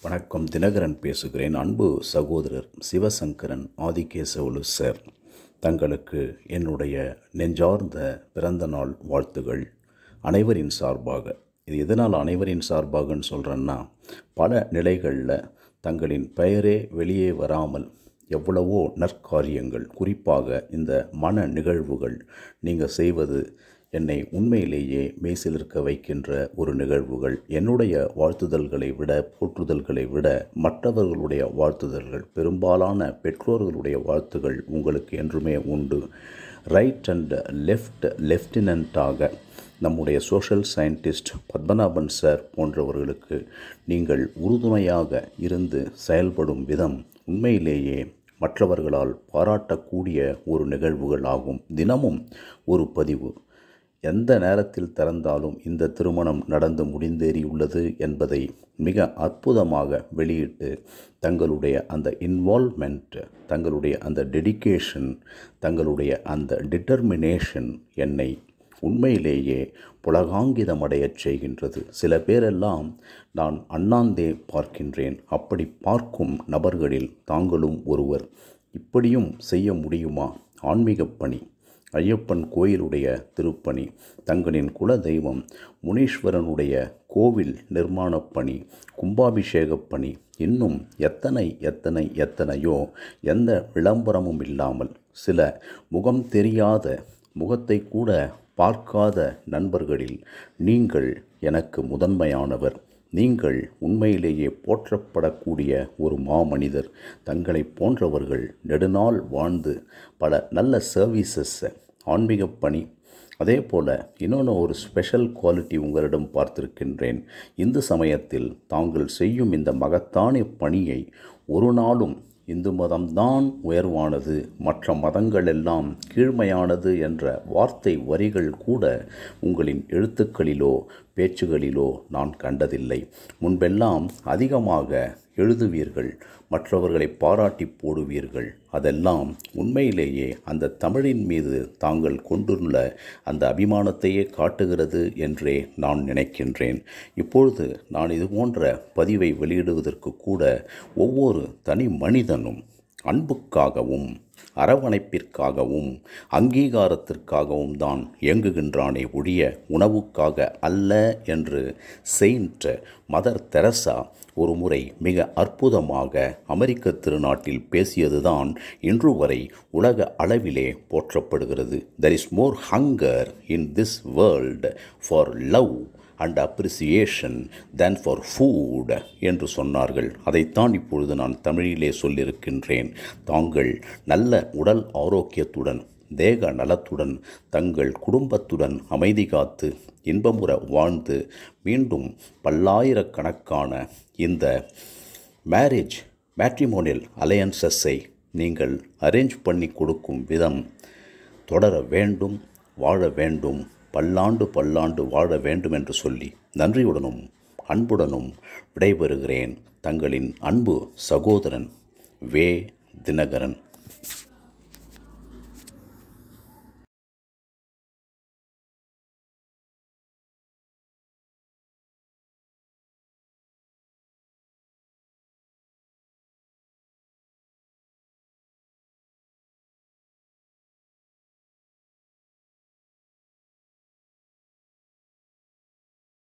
வணக்கம் தினகரன் பேசுகிறேன் அன்பு சகோதரர் சிவசங்கரன் ஆதிகேசவலு சார் தங்களுக்கு என்னுடைய நெஞ்சார்ந்த பிறந்த நாள் வாழ்த்துகள் அனைவரின் சார்பாக இது எதனால் அனைவரின் சார்பாகன்னு சொல்கிறேன்னா பல நிலைகளில் தங்களின் பெயரே வெளியே வராமல் எவ்வளவோ நற்காரியங்கள் குறிப்பாக இந்த மன நிகழ்வுகள் நீங்கள் செய்வது என்னை உண்மையிலேயே மெய்சிலிருக்க வைக்கின்ற ஒரு நிகழ்வுகள் என்னுடைய வாழ்த்துதல்களை விட போற்றுதல்களை விட மற்றவர்களுடைய வாழ்த்துதல்கள் பெரும்பாலான பெற்றோர்களுடைய வாழ்த்துகள் உங்களுக்கு என்றுமே உண்டு ரைட் அண்ட் லெஃப்ட் லெஃப்டினண்ட்டாக நம்முடைய சோஷியல் சயின்டிஸ்ட் பத்மநாபன் சார் போன்றவர்களுக்கு நீங்கள் உறுதுணையாக இருந்து செயல்படும் விதம் உண்மையிலேயே மற்றவர்களால் பாராட்டக்கூடிய ஒரு நிகழ்வுகள் ஆகும் தினமும் ஒரு பதிவு எந்த நேரத்தில் திறந்தாலும் இந்த திருமணம் நடந்து முடிந்தேறியுள்ளது என்பதை மிக அற்புதமாக வெளியிட்டு தங்களுடைய அந்த இன்வால்மெண்ட் தங்களுடைய அந்த டெடிகேஷன் தங்களுடைய அந்த டிட்டர்மினேஷன் என்னை உண்மையிலேயே புலகாங்கிதமடையச் செய்கின்றது சில பேரெல்லாம் நான் அண்ணாந்தே பார்க்கின்றேன் அப்படி பார்க்கும் நபர்களில் தாங்களும் ஒருவர் இப்படியும் செய்ய முடியுமா ஆன்மீகப் பணி ஐயப்பன் கோயிலுடைய திருப்பணி தங்களின் குல தெய்வம் முனீஸ்வரனுடைய கோவில் நிர்மாணப் பணி கும்பாபிஷேகப் பணி இன்னும் எத்தனை எத்தனை எத்தனையோ எந்த விளம்பரமும் இல்லாமல் சில முகம் தெரியாத முகத்தை கூட பார்க்காத நண்பர்களில் நீங்கள் எனக்கு முதன்மையானவர் நீங்கள் உண்மையிலேயே போற்றப்படக்கூடிய ஒரு மாமனிதர் தங்களை போன்றவர்கள் நெடுநாள் வாழ்ந்து பல நல்ல சர்வீசஸ் ஆன்மீகப் பணி அதே போல் இன்னொன்று ஒரு ஸ்பெஷல் குவாலிட்டி உங்களிடம் பார்த்திருக்கின்றேன் இந்து சமயத்தில் தாங்கள் செய்யும் இந்த மகத்தான பணியை ஒரு நாளும் இந்து மதம்தான் உயர்வானது மற்ற மதங்கள் எல்லாம் கீழ்மையானது என்ற வார்த்தை வரிகள் கூட உங்களின் எழுத்துக்களிலோ பேச்சுகளிலோ நான் கண்டதில்லை முன்பெல்லாம் அதிகமாக எழுதுவீர்கள் மற்றவர்களை பாராட்டி போடுவீர்கள் அதெல்லாம் உண்மையிலேயே அந்த தமிழின் மீது தாங்கள் கொண்டுள்ள அந்த அபிமானத்தையே காட்டுகிறது என்றே நான் நினைக்கின்றேன் இப்பொழுது நான் இது போன்ற பதிவை வெளியிடுவதற்கு கூட ஒவ்வொரு தனி மனிதனும் அன்புக்காகவும் அரவணைப்பிற்காகவும் அங்கீகாரத்திற்காகவும் தான் இயங்குகின்றானே ஒழிய உணவுக்காக அல்ல என்று செயின்ட் மதர் தெரசா ஒரு முறை மிக அற்புதமாக அமெரிக்க திருநாட்டில் பேசியதுதான் இன்று வரை உலக அளவிலே போற்றப்படுகிறது there is more hunger in this world for love and appreciation than for food என்று சொன்னார்கள் அதைத்தான் இப்பொழுது நான் தமிழிலே சொல்லியிருக்கின்றேன் தாங்கள் நல்ல உடல் ஆரோக்கியத்துடன் தேக நலத்துடன் தங்கள் குடும்பத்துடன் அமைதி காத்து இன்பமுற வாழ்ந்து மீண்டும் பல்லாயிரக்கணக்கான இந்த மேரேஜ் மேட்ரிமோனியல் அலையன்சஸை நீங்கள் அரேஞ்ச் பண்ணி கொடுக்கும் விதம் தொடர வேண்டும் வாழ வேண்டும் பல்லாண்டு பல்லாண்டு வாழ வேண்டும் என்று சொல்லி நன்றியுடனும் அன்புடனும் விடைபெறுகிறேன் தங்களின் அன்பு சகோதரன் வே தினகரன்